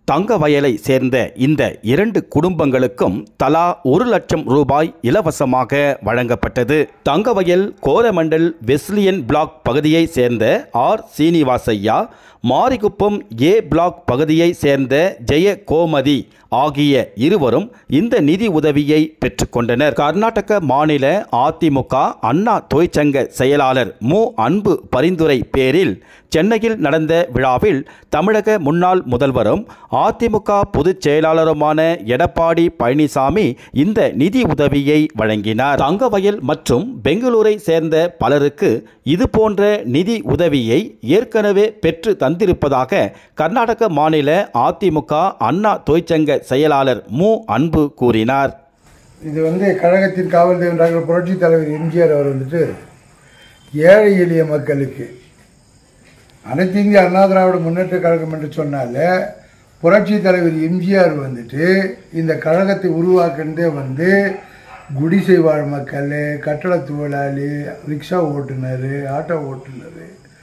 தங்கவயலை சேர்ந்த இந்த இரண்டு குடும்பங்களுக்கும் தலா ஒரு லட்சம் ரூபாய் இலவசமாக வழங்கப்பட்டது தங்கவயல் கோரமண்டல் வெஸ்லியன் பிளாக் பகுதியை சேர்ந்த R Srinivasaiah Marikuppam A block பகுதியை சேர்ந்த ஜெய கோமதி ஆகிய இருவரும் இந்த நிதி உதவியை பெற்றுக்கொண்டனர் கர்நாடக மாநில அதிமுக அண்ணா தொழிற்சங்க செயலாளர் மு அன்பு பரிந்துரை பேரில் சென்னையில் நடந்த விழாவில் தமிழக முன்னாள் முதல்வரும் அதிமுக பொதுச் செயலாளருமான எடப்பாடி பழனிசாமி இந்த நிதி உதவியை வழங்கினார் தங்கவயல் மற்றும் பெங்களூரை சேர்ந்த பலருக்கு இது போன்ற நிதி உதவியை ஏற்கனவே பெற்று தந்திருப்பதாக கர்நாடக மாநில அதிமுக அண்ணா தொழிற்சங்க செயலாளர் மு அன்பு கூறினார் இது வந்து கழகத்தின் காவல் தெய்வம் டாக்டர் புரட்சி தலைவர் எம்ஜிஆர் அவர் வந்துட்டு ஏழை எளிய மக்களுக்கு அனைத்து இந்திய அண்ணா திராவிட முன்னேற்ற கழகம் என்று சொன்னால புரட்சி தலைவர் எம்ஜிஆர் வந்துட்டு இந்த கழகத்தை உருவாக்குனதே வந்து குடிசை வாழ் மக்கள் கட்டட தொழிலாளி ரிக்ஷா ஓட்டுநர் ஆட்டோ ஓட்டுநர்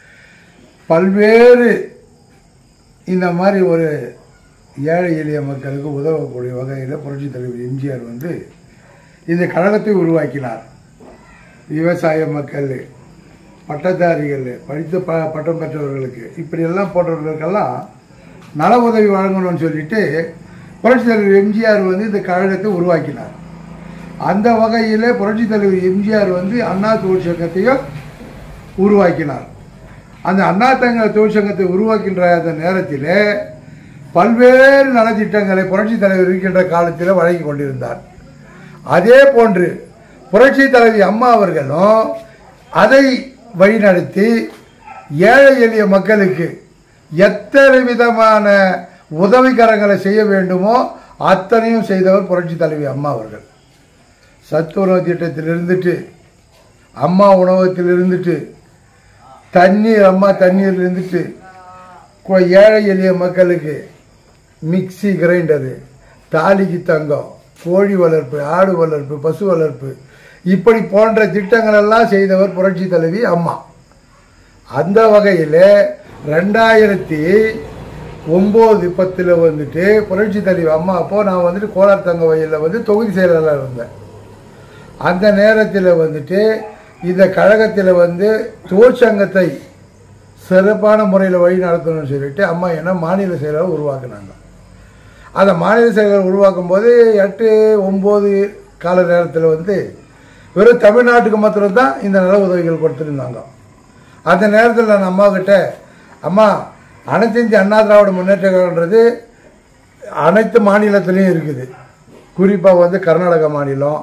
பல்வேறு இந்த மாதிரி ஒரு ஏழை எளிய மக்களுக்கு உதவக்கூடிய வகையில் புரட்சி தலைவர் எம்ஜிஆர் வந்து இந்த கழகத்தை உருவாக்கினார் விவசாய மக்கள் பட்டதாரிகள் படித்து ப பட்டம் பெற்றவர்களுக்கு இப்படியெல்லாம் போன்றவர்களுக்கெல்லாம் நல உதவி வழங்கணும்னு சொல்லிட்டு புரட்சி தலைவர் எம்ஜிஆர் வந்து இந்த கழகத்தை உருவாக்கினார் அந்த வகையில் புரட்சி தலைவர் எம்ஜிஆர் வந்து அண்ணா தொழிற்சங்கத்தையும் உருவாக்கினார் அந்த அண்ணா தங்க தொழிற்சங்கத்தை உருவாக்கின்ற அந்த நேரத்தில் பல்வேறு நலத்திட்டங்களை புரட்சி தலைவர் இருக்கின்ற காலத்தில் வழங்கி கொண்டிருந்தார் அதே போன்று புரட்சி தலைவி அம்மா அவர்களும் அதை வழிநடத்தி ஏழை எளிய மக்களுக்கு எத்தனை விதமான உதவிகரங்களை செய்ய வேண்டுமோ அத்தனையும் செய்தவர் புரட்சி தலைவி அம்மா அவர்கள் சத்துணவு திட்டத்தில் இருந்துட்டு அம்மா உணவகத்தில் இருந்துட்டு தண்ணீர் அம்மா தண்ணீர் இருந்துட்டு கொ- ஏழை எளிய மக்களுக்கு மிக்ஸி கிரைண்டரு தாலிக்கு தங்கம் கோழி வளர்ப்பு ஆடு வளர்ப்பு பசு வளர்ப்பு இப்படி போன்ற திட்டங்கள் எல்லாம் செய்தவர் புரட்சி தலைவி அம்மா அந்த வகையில் ரெண்டாயிரத்தி ஒம்பது பத்தில் வந்துட்டு புரட்சி தலைவி அம்மா அப்போ நான் வந்துட்டு கோலார் தங்க வயலில் வந்து தொகுதி செயலாளர் இருந்தேன் அந்த நேரத்தில் வந்துட்டு இந்த கழகத்தில் வந்து தொழிற்சங்கத்தை சிறப்பான முறையில் வழி நடத்தணும்னு சொல்லிட்டு அம்மா என்ன மாநில செயலாளர் உருவாக்குனாங்க அந்த மாநில செயலர் உருவாக்கும் போது எட்டு ஒம்பது கால நேரத்தில் வந்து வெறும் தமிழ்நாட்டுக்கு மாத்திரம்தான் இந்த நல உதவிகள் கொடுத்துருந்தாங்க அந்த நேரத்தில் நான் அம்மா கிட்ட அம்மா அனைத்து இந்திய அண்ணா திராவிட முன்னேற்ற கழகன்றது அனைத்து மாநிலத்திலையும் இருக்குது குறிப்பாக வந்து கர்நாடக மாநிலம்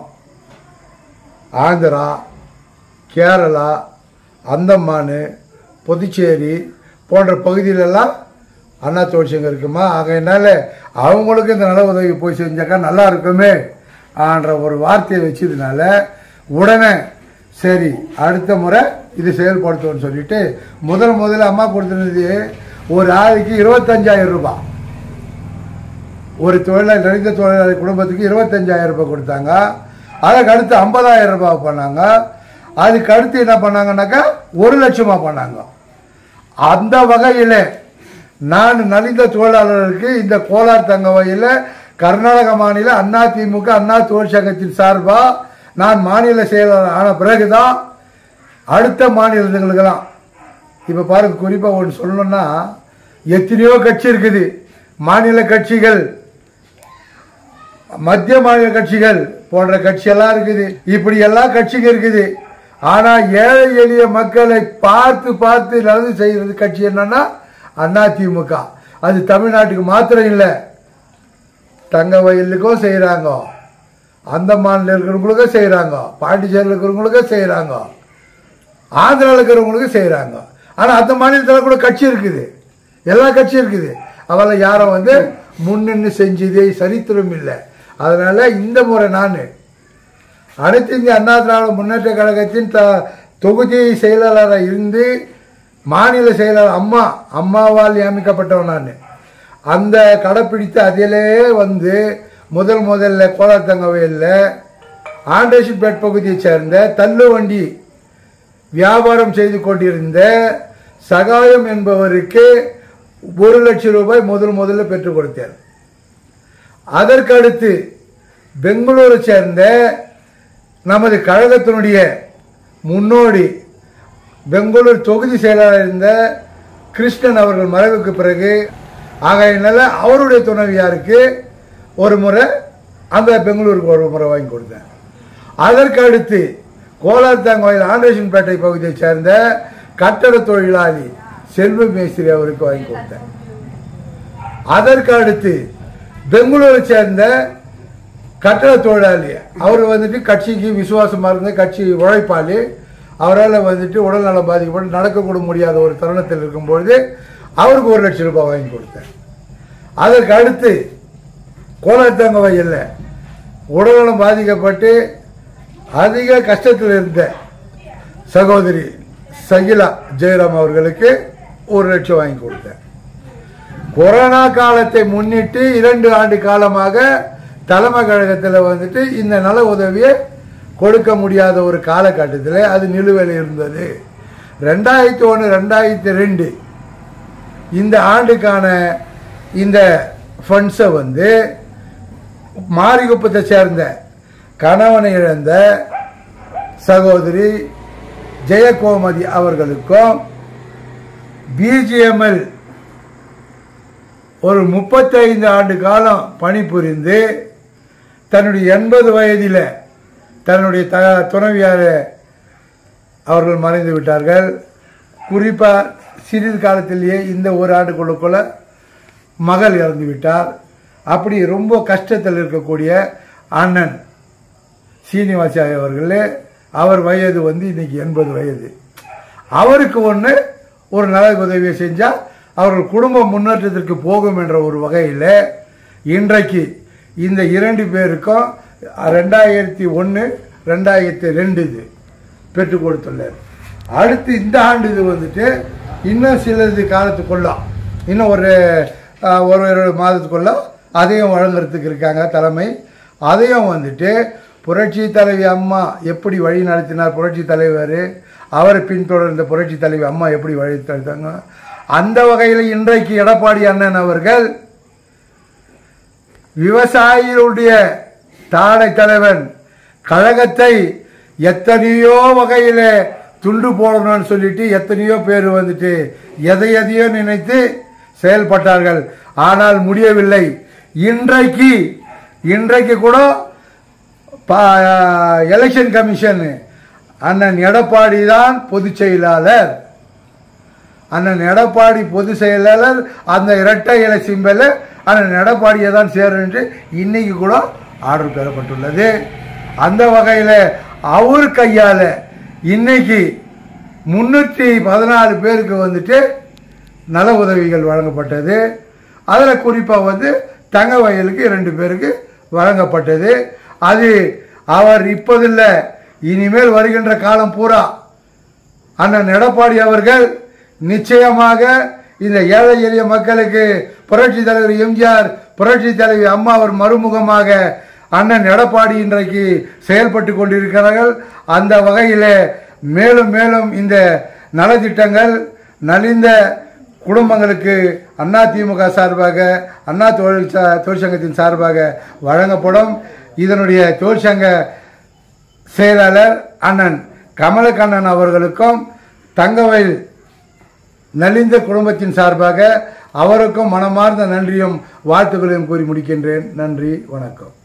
ஆந்திரா கேரளா அந்தமான் புதுச்சேரி போன்ற பகுதியிலெல்லாம் அண்ணா தொழிற்சங்கம் இருக்குமா ஆகையினால அவங்களுக்கு இந்த நல உதவி போய் செஞ்சாக்கா நல்லா இருக்குமே ஆன்ற ஒரு வார்த்தையை வச்சதுனால உடனே சரி அடுத்த முறை இது செயல்படுத்துவோம்னு சொல்லிட்டு முதல் முதல்ல அம்மா கொடுத்துருந்தது ஒரு ஆளுக்கு இருபத்தஞ்சாயிரம் ரூபாய் ஒரு தொழிலாளி நலிந்த தொழிலாளி குடும்பத்துக்கு இருபத்தஞ்சாயிரம் ரூபாய் கொடுத்தாங்க அதுக்கு அடுத்து ஐம்பதாயிரம் ரூபாய் பண்ணாங்க அதுக்கு அடுத்து என்ன பண்ணாங்கன்னாக்கா ஒரு லட்சமா பண்ணாங்க அந்த வகையில் நான் நலிந்த தொழிலாளர்களுக்கு இந்த கோலார் தங்க வகையில் கர்நாடக மாநில அண்ணா திமுக அண்ணா தொழிற்சங்கத்தின் சார்பாக நான் மாநில செயலாளர் ஆன பிறகுதான் அடுத்த மாநிலங்களுக்கெல்லாம் இப்போ பாருங்க குறிப்பாக ஒன்று சொல்லணும்னா எத்தனையோ கட்சி இருக்குது மாநில கட்சிகள் மத்திய மாநில கட்சிகள் போன்ற கட்சியெல்லாம் இருக்குது இப்படி எல்லா கட்சிகள் இருக்குது ஆனா ஏழை எளிய மக்களை பார்த்து பார்த்து நல்லது செய்யறது கட்சி என்னன்னா அண்ணா திமுக அது தமிழ்நாட்டுக்கு மாத்திரம் இல்லை தங்க வயலுக்கும் செய்கிறாங்க அந்தமான்ல இருக்கிறவங்களுக்கும் செய்கிறாங்க பாண்டிச்சேரியில் இருக்கிறவங்களுக்கும் செய்கிறாங்க ஆந்திராவில் இருக்கிறவங்களுக்கும் செய்கிறாங்க ஆனால் அந்த மாநிலத்தில் கூட கட்சி இருக்குது எல்லா கட்சியும் இருக்குது அவெல்லாம் யாரும் வந்து முன்னின்று செஞ்சதே சரித்திரம் இல்லை அதனால இந்த முறை நான் அனைத்து இந்திய அண்ணா திராவிட முன்னேற்ற கழகத்தின் த தொகுதி செயலாளராக இருந்து மாநில செயலாளர் அம்மா அம்மாவால் நியமிக்கப்பட்டவன் நான் அந்த கடைப்பிடித்து அதிலே வந்து முதல் முதல்ல கோலாத்தங்கவையில் ஆண்டேஷன்பேட் பகுதியைச் சேர்ந்த தள்ளுவண்டி வியாபாரம் செய்து கொண்டிருந்த சகாயம் என்பவருக்கு ஒரு லட்சம் ரூபாய் முதல் முதல்ல பெற்றுக் கொடுத்தார் அதற்கடுத்து பெங்களூரை சேர்ந்த நமது கழகத்தினுடைய முன்னோடி பெங்களூர் தொகுதி செயலாளர் இருந்த கிருஷ்ணன் அவர்கள் மறைவுக்கு பிறகு ஆகையினால அவருடைய துணைவியாருக்கு ஒரு முறை அந்த பெங்களூருக்கு ஒரு முறை வாங்கி கொடுத்தேன் அதற்கு அடுத்து கோலார்த்தாங்கோயில் ஆண்டேஷன்பேட்டை பகுதியைச் சேர்ந்த கட்டட தொழிலாளி செல்வ மேஸ்திரி அவருக்கு வாங்கி கொடுத்தேன் அதற்கு அடுத்து பெங்களூரை சேர்ந்த கட்டட தொழிலாளி அவர் வந்துட்டு கட்சிக்கு விசுவாசமா இருந்த கட்சி உழைப்பாளி அவரால் வந்துட்டு உடல்நலம் பாதிக்கப்பட்டு நடக்கக்கூட முடியாத ஒரு தருணத்தில் இருக்கும்பொழுது அவருக்கு ஒரு லட்சம் ரூபாய் வாங்கி கொடுத்தேன் அதற்கு அடுத்து கோலாத்தங்க வயல்ல உடல்நலம் பாதிக்கப்பட்டு அதிக கஷ்டத்தில் இருந்த சகோதரி சகிலா ஜெயராம் அவர்களுக்கு ஒரு லட்சம் வாங்கி கொடுத்தேன் கொரோனா காலத்தை முன்னிட்டு இரண்டு ஆண்டு காலமாக தலைமை கழகத்தில் வந்துட்டு இந்த நல உதவியை கொடுக்க முடியாத ஒரு காலகட்டத்தில் அது நிலுவையில் இருந்தது ரெண்டாயிரத்தி ஒன்று ரெண்டாயிரத்தி ரெண்டு இந்த ஆண்டுக்கான இந்த ஃபண்ட்ஸை வந்து மாரிகுப்பத்தை சேர்ந்த கணவனை இழந்த சகோதரி ஜெயகோமதி அவர்களுக்கும் பிஜிஎம்எல் ஒரு முப்பத்தைந்து ஆண்டு காலம் பணிபுரிந்து தன்னுடைய எண்பது வயதில் தன்னுடைய த துணைவியார் அவர்கள் மறைந்து விட்டார்கள் குறிப்பாக சிறிது காலத்திலேயே இந்த ஒரு ஆண்டுக்குள்ளுக்குள்ள மகள் இறந்து விட்டார் அப்படி ரொம்ப கஷ்டத்தில் இருக்கக்கூடிய அண்ணன் சீனிவாசாரி அவர்களே அவர் வயது வந்து இன்னைக்கு எண்பது வயது அவருக்கு ஒன்று ஒரு நல உதவியை செஞ்சால் அவர்கள் குடும்ப முன்னேற்றத்திற்கு போகும் என்ற ஒரு வகையில் இன்றைக்கு இந்த இரண்டு பேருக்கும் ரெண்டாயிரத்தி ஒன்று ரெண்டாயிரத்தி ரெண்டு இது பெற்றுக் கொடுத்துள்ளார் அடுத்து இந்த ஆண்டு இது வந்துட்டு இன்னும் சிலது காலத்துக்குள்ள இன்னும் ஒரு அஹ், ஒரு ஒரு மாதத்துக்குள்ள அதையும் வழங்குறதுக்கு இருக்காங்க தலைமை அதையும் வந்துட்டு புரட்சி தலைவி அம்மா எப்படி வழி நடத்தினார் புரட்சி தலைவர் அவரை பின்தொடர்ந்த புரட்சி தலைவி அம்மா எப்படி வழி நடத்தாங்க அந்த வகையில் இன்றைக்கு எடப்பாடி அண்ணன் அவர்கள் விவசாயிகளுடைய தாடை தலைவன் கழகத்தை எத்தனையோ வகையில துண்டு போடணும்னு சொல்லிட்டு எத்தனையோ பேர் வந்துட்டு எதை எதையோ நினைத்து செயல்பட்டார்கள் ஆனால் முடியவில்லை இன்றைக்கு இன்றைக்கு கூட எலெக்ஷன் கமிஷன் அண்ணன் எடப்பாடி தான் பொதுச் செயலாளர் அண்ணன் எடப்பாடி பொதுச் செயலாளர் அந்த இரட்டை இலை சிம்பல் அண்ணன் எடப்பாடியை தான் சேரும் என்று இன்னைக்கு கூட ஆர்டர் பெறப்பட்டுள்ளது அந்த வகையில் அவர் கையால் இன்னைக்கு முன்னூற்றி பதினாலு பேருக்கு வந்துட்டு நல உதவிகள் வழங்கப்பட்டது அதில் குறிப்பாக வந்து தங்க வயலுக்கு ரெண்டு பேருக்கு வழங்கப்பட்டது அது அவர் இப்போதில்லை இனிமேல் வருகின்ற காலம் பூரா அண்ணன் எடப்பாடி அவர்கள் நிச்சயமாக இந்த ஏழை எளிய மக்களுக்கு புரட்சி தலைவர் எம்ஜிஆர் புரட்சி தலைவி அம்மா அவர் மறுமுகமாக அண்ணன் எடப்பாடி இன்றைக்கு செயல்பட்டு கொண்டிருக்கிறார்கள் அந்த வகையில் மேலும் மேலும் இந்த நலத்திட்டங்கள் நலிந்த குடும்பங்களுக்கு அண்ணா திமுக சார்பாக அண்ணா தொழில் சா- தொழிற்சங்கத்தின் சார்பாக வழங்கப்படும் இதனுடைய தொழிற்சங்க செயலாளர் அண்ணன் கமலக்கண்ணன் அவர்களுக்கும் தங்கவயல் நலிந்த குடும்பத்தின் சார்பாக அவருக்கும் மனமார்ந்த நன்றியும் வாழ்த்துக்களையும் கூறி முடிக்கின்றேன் நன்றி வணக்கம்